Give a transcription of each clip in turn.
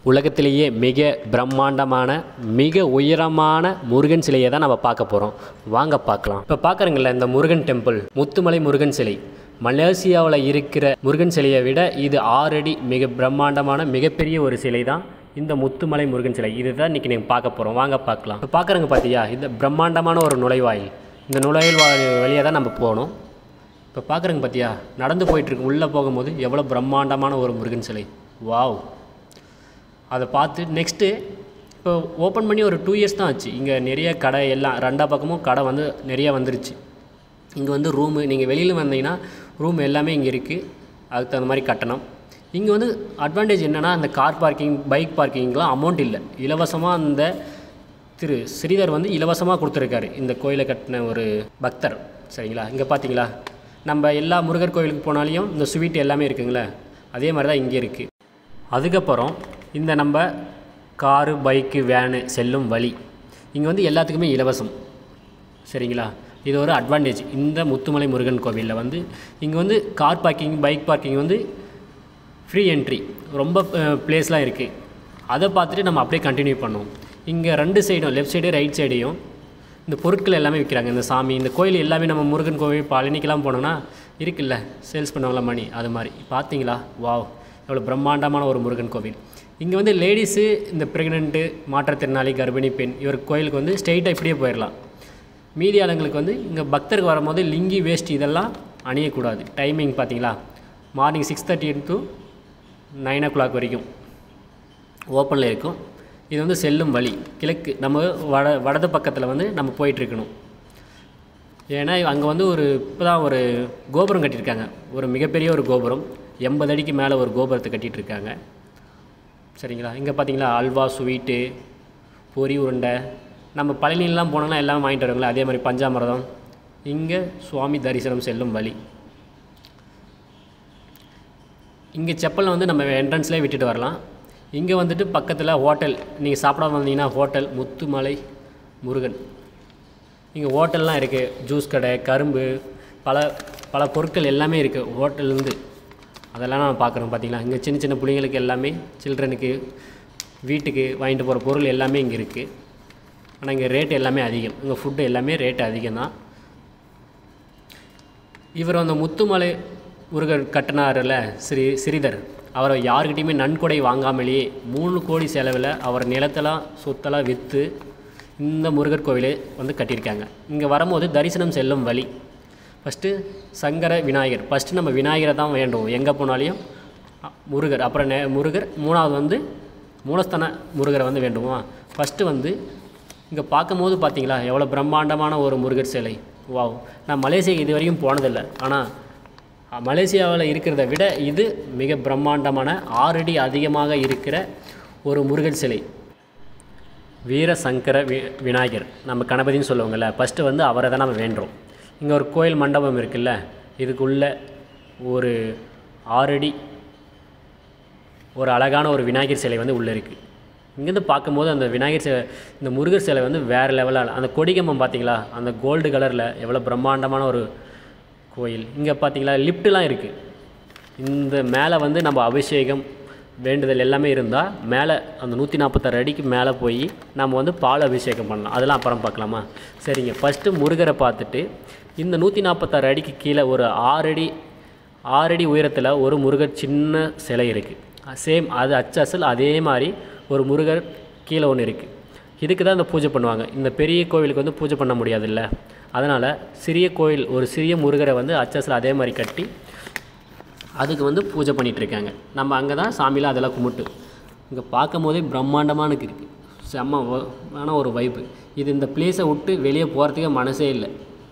உலகத்திலேயே மிக பிரம்மாண்டமான மிக உயரமான முருகன் சிலையை தான் நம்ம பார்க்க போகிறோம் வாங்க பார்க்கலாம் இப்போ பார்க்குறீங்கள இந்த முருகன் டெம்பிள் முத்துமலை முருகன் சிலை மலேசியாவில் இருக்கிற முருகன் சிலையை விட இது ஆறடி மிக பிரம்மாண்டமான மிகப்பெரிய ஒரு சிலை தான் இந்த முத்துமலை முருகன் சிலை இதுதான் இன்றைக்கி நீங்கள் பார்க்க போகிறோம் வாங்க பார்க்கலாம் இப்போ பார்க்குறங்க பார்த்தியா இந்த பிரம்மாண்டமான ஒரு நுழைவாயில் இந்த நுழைவாயில் வழியாக தான் நம்ம போகணும் இப்போ பார்க்குறங்க பார்த்தியா நடந்து போயிட்டுருக்கு உள்ளே போகும்போது எவ்வளோ பிரம்மாண்டமான ஒரு முருகன் சிலை வாவ் அதை பார்த்து நெக்ஸ்ட்டு இப்போ ஓப்பன் பண்ணி ஒரு டூ இயர்ஸ் தான் ஆச்சு இங்கே நிறைய கடை எல்லாம் ரெண்டா பக்கமும் கடை வந்து நிறைய வந்துருச்சு இங்கே வந்து ரூமு நீங்கள் வெளியில் வந்தீங்கன்னா ரூம் எல்லாமே இங்கே இருக்குது அதுக்கு தகுந்த மாதிரி கட்டணம் இங்கே வந்து அட்வான்டேஜ் என்னென்னா அந்த கார் பார்க்கிங் பைக் பார்க்கிங்லாம் அமௌண்ட் இல்லை இலவசமாக அந்த திரு ஸ்ரீதர் வந்து இலவசமாக கொடுத்துருக்காரு இந்த கோயிலை கட்டின ஒரு பக்தர் சரிங்களா இங்கே பார்த்தீங்களா நம்ம எல்லா முருகர் கோயிலுக்கு போனாலையும் இந்த ஸ்வீட் எல்லாமே இருக்குங்களே அதே மாதிரி தான் இங்கே இருக்குது அதுக்கப்புறம் இந்த நம்ம காரு பைக்கு வேனு செல்லும் வழி இங்கே வந்து எல்லாத்துக்குமே இலவசம் சரிங்களா இது ஒரு அட்வான்டேஜ் இந்த முத்துமலை முருகன் கோவிலில் வந்து இங்கே வந்து கார் பார்க்கிங் பைக் பார்க்கிங் வந்து ஃப்ரீ என்ட்ரி ரொம்ப பிளேஸ்லாம் இருக்குது அதை பார்த்துட்டு நம்ம அப்படியே கண்டினியூ பண்ணோம் இங்கே ரெண்டு சைடும் லெஃப்ட் சைடு ரைட் சைடையும் இந்த பொருட்கள் எல்லாமே விற்கிறாங்க இந்த சாமி இந்த கோயில் எல்லாமே நம்ம முருகன் கோவில் பழனிக்கெல்லாம் போனோம்னா இருக்குல்ல சேல்ஸ் பண்ணுவாங்களா மணி அது மாதிரி பார்த்தீங்களா வாவ் எவ்வளோ பிரம்மாண்டமான ஒரு முருகன் கோவில் இங்கே வந்து லேடிஸு இந்த ப்ரெக்னென்ட்டு மாற்றுத்திறனாளி கர்ப்பிணி பெண் இவர் கோயிலுக்கு வந்து ஸ்ட்ரெயிட்டாக இப்படியே போயிடலாம் மீதி ஆளுங்களுக்கு வந்து இங்கே பக்தருக்கு வரும்போது லிங்கி வேஸ்ட் இதெல்லாம் அணியக்கூடாது டைமிங் பார்த்தீங்களா morning six thirty to nine o'clock வரைக்கும் ஓப்பனில் இருக்கும் இது வந்து செல்லும் வழி கிழக்கு நம்ம வட வடது பக்கத்தில் வந்து நம்ம போயிட்டுருக்கணும் ஏன்னா அங்கே வந்து ஒரு இப்போ தான் ஒரு கோபுரம் கட்டியிருக்காங்க ஒரு மிகப்பெரிய ஒரு கோபுரம் எண்பது அடிக்கு மேலே ஒரு கோபுரத்தை கட்டிகிட்டு இருக்காங்க சரிங்களா இங்கே பார்த்தீங்களா அல்வா ஸ்வீட்டு பொரி உருண்டை நம்ம பழனிலாம் போனோம்னா எல்லாம் வாங்கிட்டு வருவாங்களே அதே மாதிரி பஞ்சாமிரதம் இங்கே சுவாமி தரிசனம் செல்லும் வழி இங்கே செப்பல் வந்து நம்ம என்ட்ரன்ஸ்லேயே விட்டுட்டு வரலாம் இங்கே வந்துட்டு பக்கத்தில் ஹோட்டல் நீங்கள் சாப்பிட வந்தீங்கன்னா ஹோட்டல் முத்துமலை முருகன் இங்கே ஹோட்டல்லாம் இருக்குது ஜூஸ் கடை கரும்பு பல பல பொருட்கள் எல்லாமே இருக்குது ஹோட்டல்லேருந்து அதெல்லாம் நான் பார்க்குறோம் பார்த்தீங்களா இங்கே சின்ன சின்ன பிள்ளைங்களுக்கு எல்லாமே சில்ட்ரனுக்கு வீட்டுக்கு வாங்கிட்டு போகிற பொருள் எல்லாமே இங்கே இருக்குது ஆனால் இங்கே ரேட் எல்லாமே அதிகம் இங்கே ஃபுட்டு எல்லாமே ரேட் அதிகம் தான் இவர் அந்த முத்துமலை முருகர் கட்டினார்ல ஸ்ரீ ஸ்ரீதர் அவரை யாருக்கிட்டையுமே நன்கொடை வாங்காமலேயே மூணு கோடி செலவில் அவர் நிலத்தெல்லாம் சொத்தெல்லாம் விற்று இந்த முருகர் கோவிலை வந்து கட்டியிருக்காங்க இங்கே வரும்போது தரிசனம் செல்லும் வழி ஃபஸ்ட்டு சங்கர விநாயகர் ஃபஸ்ட்டு நம்ம விநாயகரை தான் வேண்டும் எங்கே போனாலையும் முருகர் அப்புறம் நே முருகர் மூணாவது வந்து மூலஸ்தான முருகரை வந்து வேண்டுமா ஃபஸ்ட்டு வந்து இங்கே பார்க்கும்போது பார்த்தீங்களா எவ்வளோ பிரம்மாண்டமான ஒரு முருகர் சிலை வாவ் நான் மலேசியா இது வரைக்கும் போனதில்லை ஆனால் மலேசியாவில் இருக்கிறத விட இது மிக பிரம்மாண்டமான ஆறடி அதிகமாக இருக்கிற ஒரு முருகன் சிலை வீரசங்கர வி விநாயகர் நம்ம கணபதின்னு சொல்லுவாங்கள்ல ஃபஸ்ட்டு வந்து அவரை தான் நம்ம வேண்டுறோம் இங்கே ஒரு கோயில் மண்டபம் இருக்குல்ல இதுக்குள்ள ஒரு ஆறடி ஒரு அழகான ஒரு விநாயகர் சிலை வந்து உள்ளே இருக்குது இங்கேருந்து பார்க்கும்போது அந்த விநாயகர் சிலை இந்த முருகர் சிலை வந்து வேறு லெவலில் அந்த கொடிகம்பம் பார்த்தீங்களா அந்த கோல்டு கலரில் எவ்வளோ பிரம்மாண்டமான ஒரு கோயில் இங்கே பார்த்தீங்களா லிஃப்ட்டுலாம் இருக்குது இந்த மேலே வந்து நம்ம அபிஷேகம் வேண்டுதல் எல்லாமே இருந்தால் மேலே அந்த நூற்றி நாற்பத்தாறு அடிக்கு மேலே போய் நம்ம வந்து பால் அபிஷேகம் பண்ணலாம் அதெல்லாம் அப்புறம் பார்க்கலாமா சரிங்க ஃபஸ்ட்டு முருகரை பார்த்துட்டு இந்த நூற்றி நாற்பத்தாறு அடிக்கு கீழே ஒரு ஆறடி ஆறடி உயரத்தில் ஒரு முருகர் சின்ன சிலை இருக்குது சேம் அது அச்சசல் அதே மாதிரி ஒரு முருகர் கீழே ஒன்று இருக்குது இதுக்கு தான் இந்த பூஜை பண்ணுவாங்க இந்த பெரிய கோவிலுக்கு வந்து பூஜை பண்ண முடியாதுல்ல அதனால் சிறிய கோயில் ஒரு சிறிய முருகரை வந்து அச்சஸில் அதே மாதிரி கட்டி அதுக்கு வந்து பூஜை பண்ணிகிட்ருக்காங்க நம்ம அங்கே தான் சாமிலாம் அதெல்லாம் கும்பிட்டு இங்கே பார்க்கும் போதே பிரம்மாண்டமான இருக்குது செம்ம ஆன ஒரு வைப்பு இது இந்த பிளேஸை விட்டு வெளியே போகிறதுக்கே மனசே இல்லை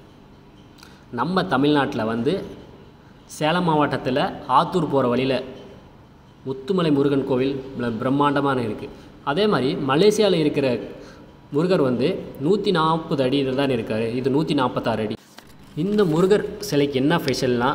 நம்ம தமிழ்நாட்டில் வந்து சேலம் மாவட்டத்தில் ஆத்தூர் போகிற வழியில் முத்துமலை முருகன் கோவில் பிரம்மாண்டமான இருக்குது அதே மாதிரி மலேசியாவில் இருக்கிற முருகர் வந்து நூற்றி நாற்பது அடியில் தான் இருக்கார் இது நூற்றி நாற்பத்தாறு அடி இந்த முருகர் சிலைக்கு என்ன ஸ்பெஷல்னால்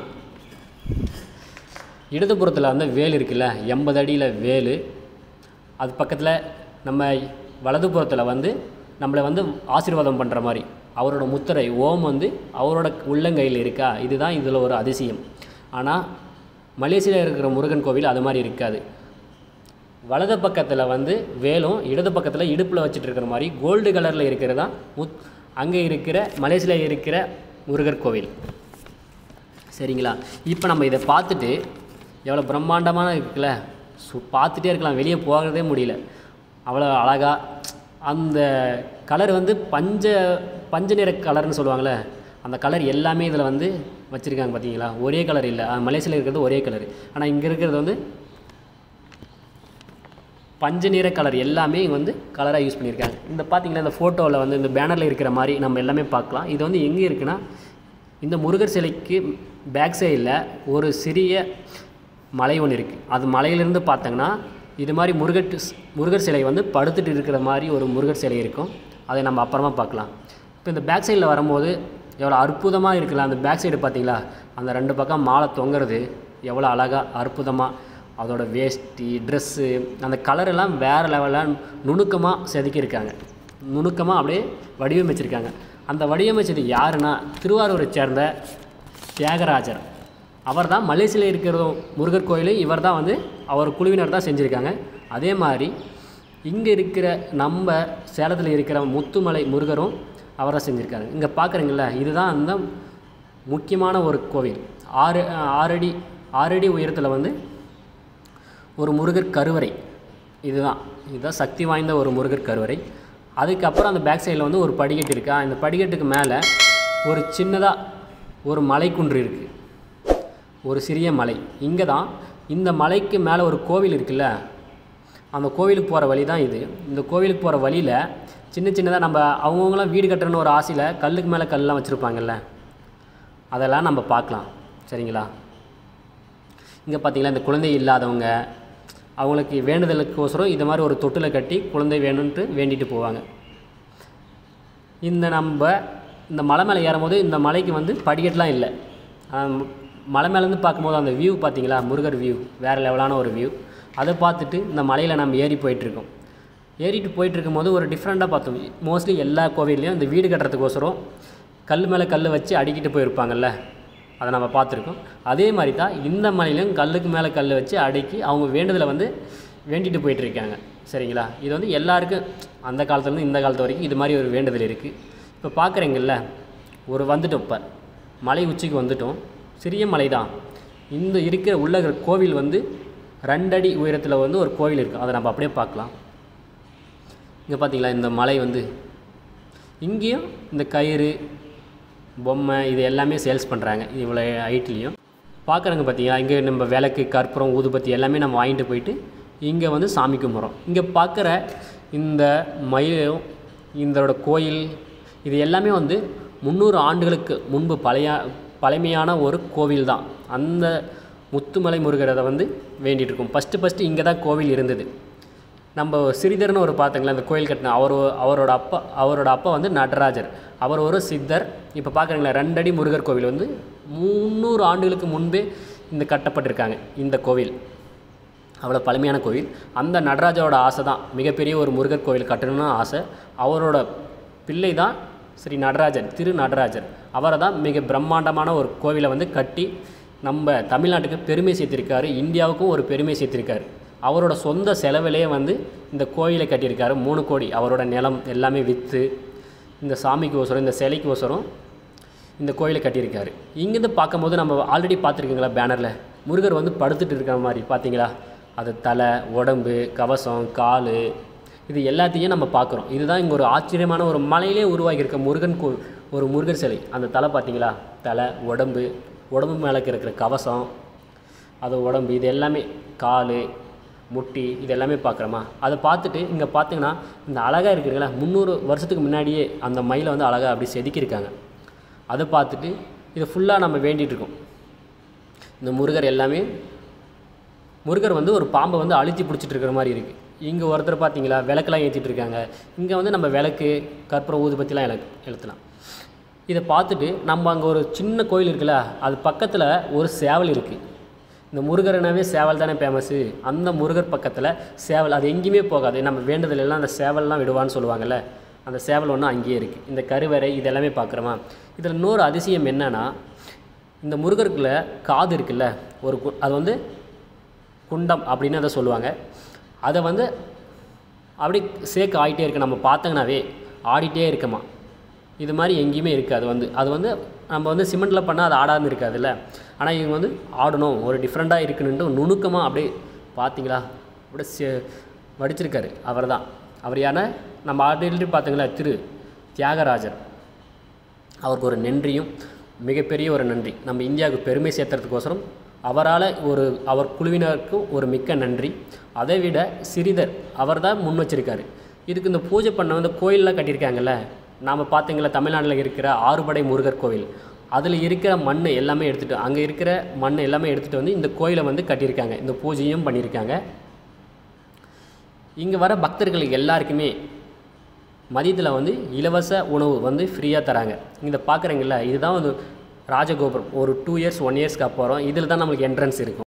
இடதுபுறத்தில் வந்து வேல் இருக்குல்ல எண்பது அடியில் வேல் அது பக்கத்தில் நம்ம வலதுபுறத்தில் வந்து நம்மளை வந்து ஆசீர்வாதம் பண்ணுற மாதிரி அவரோட முத்திரை ஓம் வந்து அவரோட உள்ளங்கையில் இருக்கா இதுதான் இதில் ஒரு அதிசயம் ஆனால் மலேசியாவில் இருக்கிற முருகன் கோவில் அது மாதிரி இருக்காது வலது பக்கத்தில் வந்து வேலும் இடது பக்கத்தில் இடுப்பில் வச்சுட்டு இருக்கிற மாதிரி கோல்டு கலரில் இருக்கிறது தான் முத் அங்கே இருக்கிற மலேசியாவில் இருக்கிற முருகர் கோவில் சரிங்களா இப்போ நம்ம இதை பார்த்துட்டு எவ்வளோ பிரம்மாண்டமான இருக்குல்ல சு பார்த்துட்டே இருக்கலாம் வெளியே போகிறதே முடியல அவ்வளோ அழகாக அந்த கலர் வந்து பஞ்ச பஞ்ச நிற கலர்னு சொல்லுவாங்கள்ல அந்த கலர் எல்லாமே இதில் வந்து வச்சுருக்காங்க பார்த்தீங்களா ஒரே கலர் இல்லை மலேசியாவில் இருக்கிறது ஒரே கலர் ஆனால் இங்கே இருக்கிறது வந்து பஞ்ச நிற கலர் எல்லாமே இங்க வந்து கலராக யூஸ் பண்ணியிருக்காங்க இந்த பார்த்தீங்களா இந்த ஃபோட்டோவில் வந்து இந்த பேனரில் இருக்கிற மாதிரி நம்ம எல்லாமே பார்க்கலாம் இது வந்து எங்கே இருக்குன்னா இந்த முருகர் சிலைக்கு பேக் சைடில் ஒரு சிறிய மலை ஒன்று இருக்குது அது மலையிலேருந்து பார்த்தீங்கன்னா இது மாதிரி முருகர் முருகர் சிலை வந்து படுத்துட்டு இருக்கிற மாதிரி ஒரு முருகர் சிலை இருக்கும் அதை நம்ம அப்புறமா பார்க்கலாம் இப்போ இந்த பேக் சைடில் வரும்போது எவ்வளோ அற்புதமாக இருக்குல்ல அந்த பேக் சைடு பார்த்தீங்களா அந்த ரெண்டு பக்கம் மாலை தொங்குறது எவ்வளோ அழகாக அற்புதமாக அதோட வேஷ்டி ட்ரெஸ்ஸு அந்த கலர் எல்லாம் வேறு லெவலில் நுணுக்கமாக செதுக்கியிருக்காங்க நுணுக்கமாக அப்படியே வடிவமைச்சிருக்காங்க அந்த வடிவமைச்சது யாருன்னா திருவாரூரை சேர்ந்த தியாகராஜர் அவர் தான் மலேசியாவில் இருக்கிற முருகர் கோயில் இவர் தான் வந்து அவர் குழுவினர் தான் செஞ்சுருக்காங்க அதே மாதிரி இங்கே இருக்கிற நம்ம சேலத்தில் இருக்கிற முத்துமலை முருகரும் அவர் தான் செஞ்சுருக்காரு இங்கே பார்க்குறீங்கள இதுதான் அந்த முக்கியமான ஒரு கோவில் ஆறு ஆறடி ஆறடி உயரத்தில் வந்து ஒரு முருகர் கருவறை இதுதான் இதுதான் சக்தி வாய்ந்த ஒரு முருகர் கருவறை அதுக்கப்புறம் அந்த பேக் சைடில் வந்து ஒரு படிக்கட்டு இருக்கா இந்த படிக்கட்டுக்கு மேலே ஒரு சின்னதாக ஒரு மலைக்குன்று இருக்குது ஒரு சிறிய மலை இங்கே தான் இந்த மலைக்கு மேலே ஒரு கோவில் இருக்குல்ல அந்த கோவிலுக்கு போகிற வழி தான் இது இந்த கோவிலுக்கு போகிற வழியில் சின்ன சின்னதாக நம்ம அவங்கவுங்களாம் வீடு கட்டணும்னு ஒரு ஆசையில் கல்லுக்கு மேலே கல்லாம் வச்சுருப்பாங்கல்ல அதெல்லாம் நம்ம பார்க்கலாம் சரிங்களா இங்கே பார்த்தீங்களா இந்த குழந்தை இல்லாதவங்க அவங்களுக்கு வேண்டுதலுக்கோசரம் இது மாதிரி ஒரு தொட்டில் கட்டி குழந்தை வேணும்ன்ட்டு வேண்டிட்டு போவாங்க இந்த நம்ம இந்த மலை மேலே ஏறும்போது இந்த மலைக்கு வந்து படிக்கட்டுலாம் இல்லை ஆம், மலை மேலேருந்து பார்க்கும்போது அந்த வியூ பார்த்தீங்களா முருகர் வியூ வேறு லெவலான ஒரு வியூ அதை பார்த்துட்டு இந்த மலையில் நம்ம ஏறி போயிட்டுருக்கோம் ஏறிட்டு போயிட்டு இருக்கும்போது ஒரு டிஃப்ரெண்ட்டாக பார்த்தோம் மோஸ்ட்லி எல்லா கோவில்லையும் இந்த வீடு கட்டுறதுக்கோசரம் கல் மேலே கல் வச்சு அடிக்கிட்டு போயிருப்பாங்கல்ல அதை நம்ம பார்த்துருக்கோம் அதே மாதிரி தான் இந்த மலையிலும் கல்லுக்கு மேலே கல் வச்சு அடுக்கி அவங்க வேண்டுதலை வந்து வேண்டிட்டு போயிட்டுருக்காங்க சரிங்களா இது வந்து எல்லாருக்கும் அந்த காலத்துலேருந்து இந்த காலத்து வரைக்கும் இது மாதிரி ஒரு வேண்டுதல் இருக்குது இப்போ பார்க்குறீங்கல்ல ஒரு வந்துட்டோம் இப்போ மலை உச்சிக்கு வந்துட்டோம் சிறிய மலை தான் இந்த இருக்கிற உள்ள இருக்கிற கோவில் வந்து ரெண்டடி உயரத்தில் வந்து ஒரு கோவில் இருக்குது அதை நம்ம அப்படியே பார்க்கலாம் இங்கே பார்த்தீங்களா இந்த மலை வந்து இங்கேயும் இந்த கயிறு பொம்மை இது எல்லாமே சேல்ஸ் பண்ணுறாங்க இவ்வளோ ஹைட்லேயும் பார்க்குறவங்க பார்த்தீங்களா இங்கே நம்ம விளக்கு கற்பூரம் ஊதுபத்தி எல்லாமே நம்ம வாங்கிட்டு போயிட்டு இங்கே வந்து சாமி கும்பிட்றோம் இங்கே பார்க்குற இந்த மயிலும் இதோட கோயில் இது எல்லாமே வந்து முந்நூறு ஆண்டுகளுக்கு முன்பு பழைய பழமையான ஒரு கோவில் தான் அந்த முத்துமலை முருகரை வந்து வேண்டிகிட்டு இருக்கோம் ஃபஸ்ட்டு ஃபஸ்ட்டு இங்கே தான் கோவில் இருந்தது நம்ம சிறிதர்னு ஒரு பார்த்தீங்களா அந்த கோயில் கட்டின அவர் அவரோட அப்பா அவரோட அப்பா வந்து நடராஜர் அவர் ஒரு சித்தர் இப்போ பார்க்குறீங்களா ரெண்டடி முருகர் கோவில் வந்து முந்நூறு ஆண்டுகளுக்கு முன்பே இந்த கட்டப்பட்டிருக்காங்க இந்த கோவில் அவ்வளோ பழமையான கோவில் அந்த நடராஜரோட ஆசை தான் மிகப்பெரிய ஒரு முருகர் கோவில் கட்டணும்னு ஆசை அவரோட பிள்ளை தான் ஸ்ரீ நடராஜர் திரு நடராஜர் அவரை தான் மிக பிரம்மாண்டமான ஒரு கோவிலை வந்து கட்டி நம்ம தமிழ்நாட்டுக்கு பெருமை சேர்த்திருக்காரு இந்தியாவுக்கும் ஒரு பெருமை சேர்த்திருக்காரு அவரோட சொந்த செலவிலேயே வந்து இந்த கோயிலை கட்டியிருக்காரு மூணு கோடி அவரோட நிலம் எல்லாமே விற்று இந்த சாமிக்கு ஒசரம் இந்த சிலைக்கு ஒசரம் இந்த கோயிலை கட்டியிருக்காரு இங்கேருந்து பார்க்கும்போது நம்ம ஆல்ரெடி பார்த்துருக்கீங்களா பேனரில் முருகர் வந்து படுத்துட்டு இருக்கிற மாதிரி பார்த்தீங்களா அது தலை உடம்பு கவசம் கால் இது எல்லாத்தையும் நம்ம பார்க்குறோம் இதுதான் இங்கே ஒரு ஆச்சரியமான ஒரு மலையிலே உருவாகியிருக்க முருகன் கோ ஒரு முருகர் சிலை அந்த தலை பார்த்தீங்களா தலை உடம்பு உடம்பு மேலே இருக்கிற கவசம் அது உடம்பு இது எல்லாமே கால் முட்டி இது எல்லாமே பார்க்குறோமா அதை பார்த்துட்டு இங்கே பார்த்தீங்கன்னா இந்த அழகாக இருக்குங்களா முந்நூறு வருஷத்துக்கு முன்னாடியே அந்த மயிலை வந்து அழகாக அப்படி செதுக்கியிருக்காங்க அதை பார்த்துட்டு இதை ஃபுல்லாக நம்ம வேண்டிகிட்டு இருக்கோம் இந்த முருகர் எல்லாமே முருகர் வந்து ஒரு பாம்பை வந்து அழுத்தி பிடிச்சிட்டு இருக்கிற மாதிரி இருக்குது இங்கே ஒருத்தர் பார்த்தீங்களா விளக்கெல்லாம் ஏற்றிட்டு இருக்காங்க இங்கே வந்து நம்ம விளக்கு கற்பூரம் ஊதுபத்திலாம் இல எழுத்தலாம் இதை பார்த்துட்டு நம்ம அங்கே ஒரு சின்ன கோயில் இருக்குல்ல அது பக்கத்தில் ஒரு சேவல் இருக்குது இந்த முருகர்னாவே சேவல் தானே ஃபேமஸ்ஸு அந்த முருகர் பக்கத்தில் சேவல் அது எங்கேயுமே போகாது நம்ம வேண்டுதல் எல்லாம் அந்த சேவல்லாம் விடுவான்னு சொல்லுவாங்கல்ல அந்த சேவல் ஒன்று அங்கேயே இருக்குது இந்த கருவறை இது எல்லாமே பார்க்குறோமா இதில் இன்னொரு அதிசயம் என்னன்னா இந்த முருகருக்குள்ள காது இருக்குல்ல ஒரு கு- அது வந்து குண்டம் அப்படின்னு அதை சொல்லுவாங்க அதை வந்து அப்படி சேக் ஆகிட்டே இருக்கு நம்ம பார்த்தோங்கனாவே ஆடிட்டே இருக்குமா இது மாதிரி எங்கேயுமே இருக்குது அது வந்து அது வந்து நம்ம வந்து சிமெண்ட்டில் பண்ணால் அது ஆடாமல் இருக்காதுல்ல ஆனால் இவங்க வந்து ஆடணும் ஒரு டிஃப்ரெண்ட்டாக இருக்குன்னுட்டு நுணுக்கமாக அப்படியே பார்த்தீங்களா அப்படியே சே- வடிச்சிருக்காரு அவர் தான் அவர் யாருன்னா நம்ம ஆல்ரெடி பார்த்தீங்களா திரு தியாகராஜர் அவருக்கு ஒரு நன்றியும் மிகப்பெரிய ஒரு நன்றி நம்ம இந்தியாவுக்கு பெருமை சேர்த்துறதுக்கோசரம் அவரால் ஒரு அவர் குழுவினருக்கும் ஒரு மிக்க நன்றி அதை விட சிறிதர் அவர் தான் முன் வச்சிருக்காரு இதுக்கு இந்த பூஜை பண்ண வந்து கோயிலெலாம் கட்டியிருக்காங்கல்ல நாம் பார்த்தீங்களா தமிழ்நாட்டில் இருக்கிற ஆறுபடை முருகர் கோவில் அதில் இருக்கிற மண் எல்லாமே எடுத்துகிட்டு அங்கே இருக்கிற மண் எல்லாமே எடுத்துகிட்டு வந்து இந்த கோயிலை வந்து கட்டியிருக்காங்க இந்த பூஜையும் பண்ணியிருக்காங்க இங்கே வர பக்தர்களுக்கு எல்லாருக்குமே மதியத்தில் வந்து இலவச உணவு வந்து ஃப்ரீயாக தராங்க இதை பார்க்குறீங்களா இதுதான் வந்து ராஜகோபுரம் ஒரு டூ இயர்ஸ் ஒன் இயர்ஸ்க்கு அப்புறம் இதில் தான் நம்மளுக்கு என்ட்ரன்ஸ் இருக்கும்